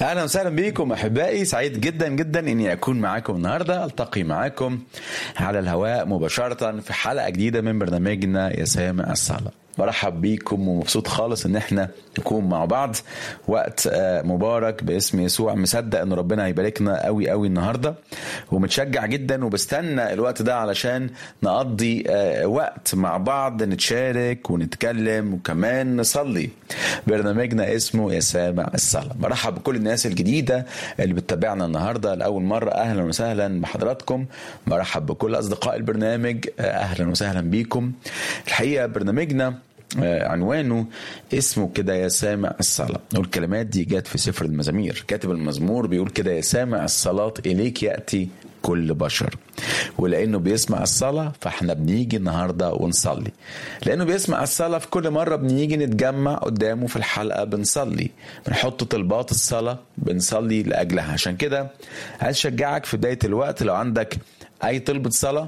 اهلا وسهلا بكم احبائي سعيد جدا جدا اني اكون معاكم النهارده التقي معاكم على الهواء مباشره في حلقه جديده من برنامجنا يا سامع الصلاه برحب بيكم ومبسوط خالص ان احنا نكون مع بعض وقت مبارك باسم يسوع مصدق ان ربنا هيباركنا قوي قوي النهارده ومتشجع جدا وبستنى الوقت ده علشان نقضي وقت مع بعض نتشارك ونتكلم وكمان نصلي برنامجنا اسمه يا سامع الصلاه برحب بكل الناس الجديده اللي بتتابعنا النهارده لاول مره اهلا وسهلا بحضراتكم برحب بكل اصدقاء البرنامج اهلا وسهلا بيكم الحقيقه برنامجنا عنوانه اسمه كده يا سامع الصلاة والكلمات دي جت في سفر المزامير كاتب المزمور بيقول كده يا سامع الصلاة إليك يأتي كل بشر ولانه بيسمع الصلاه فاحنا بنيجي النهارده ونصلي لانه بيسمع الصلاه في كل مره بنيجي نتجمع قدامه في الحلقه بنصلي بنحط طلبات الصلاه بنصلي لاجلها عشان كده عايز اشجعك في بدايه الوقت لو عندك اي طلبه صلاه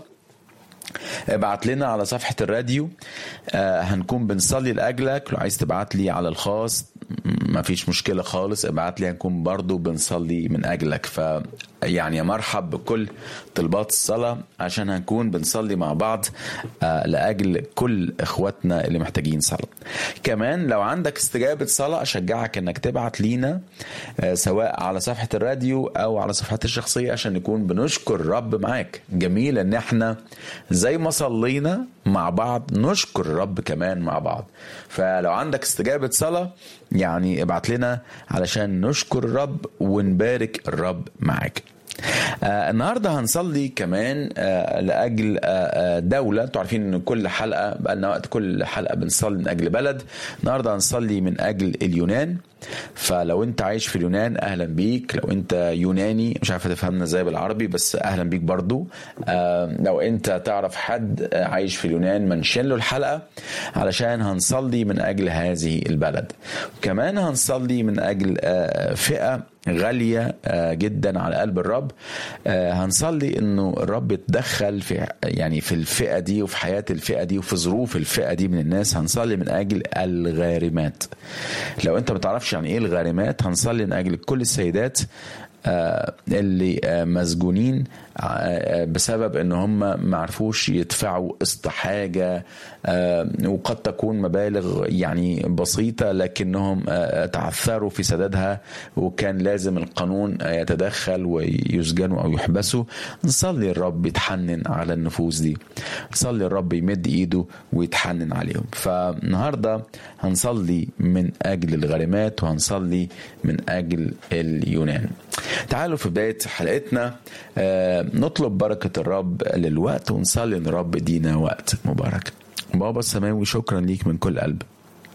ابعت لنا على صفحة الراديو آه هنكون بنصلي لأجلك لو عايز تبعت لي على الخاص ما فيش مشكلة خالص ابعت لي هنكون برضو بنصلي من أجلك ف يعني مرحب بكل طلبات الصلاة عشان هنكون بنصلي مع بعض آه لأجل كل إخواتنا اللي محتاجين صلاة كمان لو عندك استجابة صلاة أشجعك أنك تبعت لينا آه سواء على صفحة الراديو أو على صفحتي الشخصية عشان نكون بنشكر الرب معاك جميل أن احنا زي ما صلينا مع بعض نشكر الرب كمان مع بعض فلو عندك استجابة صلاة يعني ابعت لنا علشان نشكر الرب ونبارك الرب معاك آه النهارده هنصلي كمان آه لاجل آه دوله انتوا عارفين ان كل حلقه بقى لنا وقت كل حلقه بنصلي من اجل بلد النهارده هنصلي من اجل اليونان فلو انت عايش في اليونان اهلا بيك لو انت يوناني مش عارف تفهمنا ازاي بالعربي بس اهلا بيك برضو آه لو انت تعرف حد عايش في اليونان منشن له الحلقه علشان هنصلي من اجل هذه البلد وكمان هنصلي من اجل آه فئه غالية جدا على قلب الرب هنصلي انه الرب يتدخل في يعني في الفئة دي وفي حياة الفئة دي وفي ظروف الفئة دي من الناس هنصلي من اجل الغارمات لو انت ما تعرفش يعني ايه الغارمات هنصلي من اجل كل السيدات اللي مسجونين بسبب ان هم ما عرفوش يدفعوا قسط حاجه وقد تكون مبالغ يعني بسيطه لكنهم تعثروا في سدادها وكان لازم القانون يتدخل ويسجنوا او يحبسوا نصلي الرب يتحنن على النفوس دي نصلي الرب يمد ايده ويتحنن عليهم فالنهارده هنصلي من اجل الغارمات وهنصلي من اجل اليونان تعالوا في بدايه حلقتنا نطلب بركة الرب للوقت ونصلي ان الرب يدينا وقت مبارك بابا السماوي شكرا ليك من كل قلب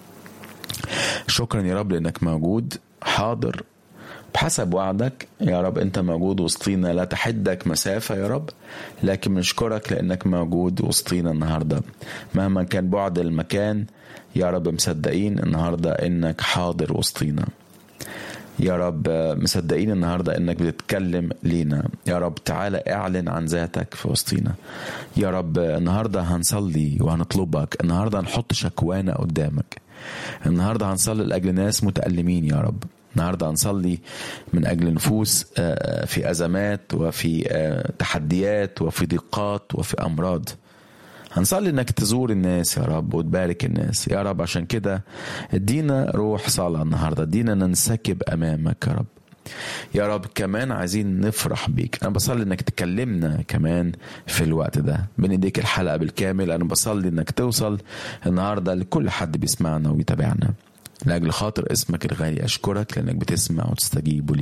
شكرا يا رب لانك موجود حاضر بحسب وعدك يا رب انت موجود وسطينا لا تحدك مسافة يا رب لكن بنشكرك لانك موجود وسطينا النهاردة مهما كان بعد المكان يا رب مصدقين النهاردة انك حاضر وسطينا يا رب مصدقين النهاردة انك بتتكلم لينا يا رب تعالى اعلن عن ذاتك في وسطينا يا رب النهاردة هنصلي وهنطلبك النهاردة هنحط شكوانا قدامك النهاردة هنصلي لأجل ناس متألمين يا رب النهارده هنصلي من اجل نفوس في ازمات وفي تحديات وفي ضيقات وفي امراض هنصلي انك تزور الناس يا رب وتبارك الناس يا رب عشان كده ادينا روح صلاة النهاردة ادينا ننسكب امامك يا رب يا رب كمان عايزين نفرح بيك انا بصلي انك تكلمنا كمان في الوقت ده بين ايديك الحلقة بالكامل انا بصلي انك توصل النهاردة لكل حد بيسمعنا ويتابعنا لاجل خاطر اسمك الغالي اشكرك لانك بتسمع وتستجيب